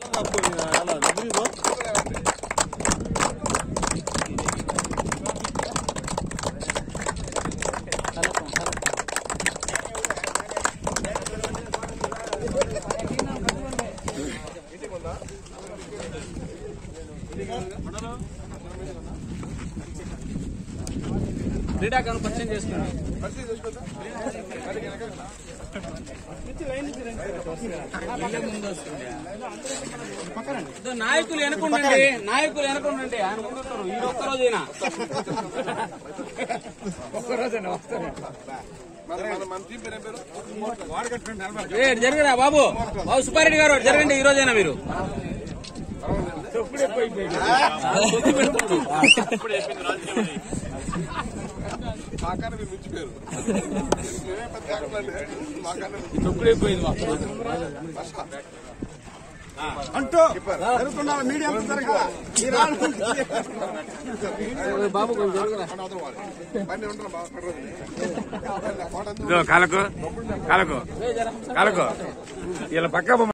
క్రీడాకారులు పరిచయం చేసుకున్నాం ఇదో నాయకులు వెనకుండండి నాయకులు వెనకుండండి ఆయన ముందుంటారు ఈ ఒక్క రోజైనా ఏ, ఇటు జరగరా బాబు బాబు సుబ్బారెడ్డి గారు ఇటు జరగండి ఈ రోజైనా మీరు మాకన్నా మీరు మించిపోయారు మేమే పెద్ద యాక్టర్లే. మాకన్నా అంటూ జరుగుతున్న మీడియా మిత్రులుగా ఈ రాళ్ళు బాబు కొంచెం జరగరా అవతల వాళ్ళు. బండి ఉంటారు బాగా పడరు. మాట ఇదో కాలకు కాలకు కాలకు ఇలా పక్క